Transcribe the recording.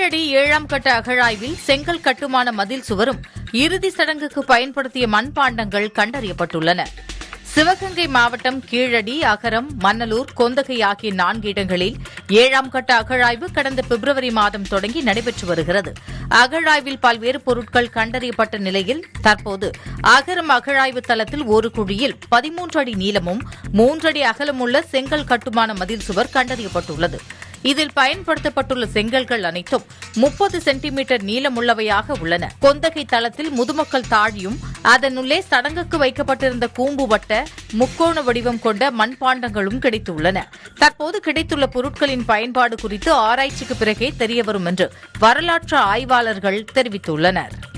கீழடி ஏழாம் கட்ட அகழாய்வில் செங்கல் கட்டுமான மதில் சுவரும் இறுதி சடங்குக்கு பயன்படுத்திய மண்பாண்டங்கள் கண்டறியப்பட்டுள்ளன சிவகங்கை மாவட்டம் கீழடி அகரம் மன்னலூர் கொந்தகை ஆகிய நான்கு இடங்களில் ஏழாம் கட்ட அகழாய்வு கடந்த பிப்ரவரி மாதம் தொடங்கி நடைபெற்று வருகிறது அகழாய்வில் பல்வேறு பொருட்கள் கண்டறியப்பட்ட நிலையில் தற்போது அகரம் அகழாய்வு தளத்தில் ஒரு குழியில் பதிமூன்று அடி நீளமும் மூன்றடி அகலமுள்ள செங்கல் கட்டுமான மதில் சுவர் கண்டறியப்பட்டுள்ளது இதில் பயன்படுத்தப்பட்டுள்ள செங்கல்கள் அனைத்தும் முப்பது சென்டிமீட்டர் நீளமுள்ளவையாக உள்ளன கொந்தகை தளத்தில் முதுமக்கள் தாழியும் அதனுள்ளே சடங்குக்கு வைக்கப்பட்டிருந்த கூம்பு வட்ட முக்கோண வடிவம் கொண்ட மண்பாண்டங்களும் கிடைத்துள்ளன தற்போது கிடைத்துள்ள பொருட்களின் பயன்பாடு குறித்து ஆராய்ச்சிக்கு பிறகே தெரியவரும் என்று வரலாற்று ஆய்வாளர்கள் தெரிவித்துள்ளனர்